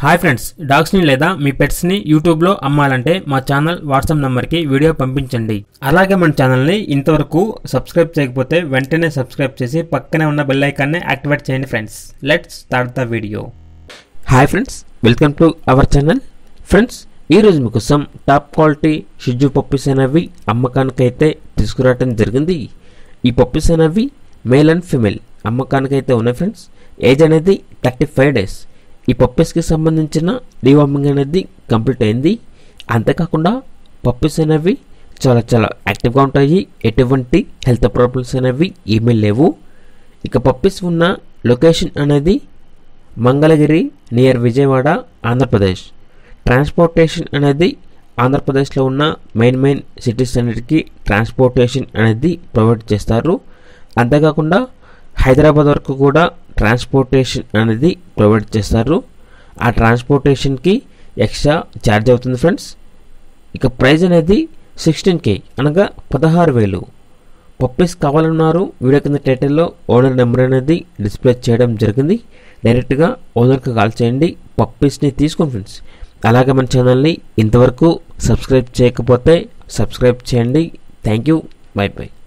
hi friends డాగ్స్ని లేదా మీ పెట్స్ని యూట్యూబ్లో అమ్మాలంటే మా ఛానల్ వాట్సాప్ నెంబర్కి వీడియో పంపించండి అలాగే మన ఛానల్ని ఇంతవరకు సబ్స్క్రైబ్ చేయకపోతే వెంటనే సబ్స్క్రైబ్ చేసి పక్కనే ఉన్న బెల్ ఐకాన్ని యాక్టివేట్ చేయండి friends let's start the video hi friends welcome to our channel friends ఈరోజు మీకోసం టాప్ క్వాలిటీ షిజు పప్పీస్ అనేవి అమ్మకానికైతే తీసుకురావడం జరిగింది ఈ పప్పీస్ అనేవి మేల్ అండ్ ఫిమేల్ అమ్మకానికైతే ఉన్నాయి ఫ్రెండ్స్ ఏజ్ అనేది థర్టీ ఫైవ్ డేస్ ఈ పప్పీస్కి సంబంధించిన డివార్మింగ్ అనేది కంప్లీట్ అయింది అంతేకాకుండా పప్పీస్ అనేవి చాలా చాలా యాక్టివ్గా ఉంటాయి ఎటువంటి హెల్త్ ప్రాబ్లమ్స్ అనేవి ఏమీ లేవు ఇక పప్పీస్ ఉన్న లొకేషన్ అనేది మంగళగిరి నియర్ విజయవాడ ఆంధ్రప్రదేశ్ ట్రాన్స్పోర్టేషన్ అనేది ఆంధ్రప్రదేశ్లో ఉన్న మెయిన్ మెయిన్ సిటీస్ అన్నిటికీ ట్రాన్స్పోర్టేషన్ అనేది ప్రొవైడ్ చేస్తారు అంతేకాకుండా హైదరాబాద్ వరకు కూడా ట్రాన్స్పోర్టేషన్ అనేది ప్రొవైడ్ చేస్తారు ఆ ట్రాన్స్పోర్టేషన్కి ఎక్స్ట్రా ఛార్జ్ అవుతుంది ఫ్రెండ్స్ ఇక ప్రైస్ అనేది సిక్స్టీన్ కే అనగా పదహారు వేలు పప్పీస్ కావాలన్నారు వీడియో కింద టైటిల్లో ఓనర్ నెంబర్ అనేది డిస్ప్లే చేయడం జరిగింది డైరెక్ట్గా ఓనర్కి కాల్ చేయండి పప్పీస్ని తీసుకోండి ఫ్రెండ్స్ అలాగే మన ఛానల్ని ఇంతవరకు సబ్స్క్రైబ్ చేయకపోతే సబ్స్క్రైబ్ చేయండి థ్యాంక్ యూ బై బై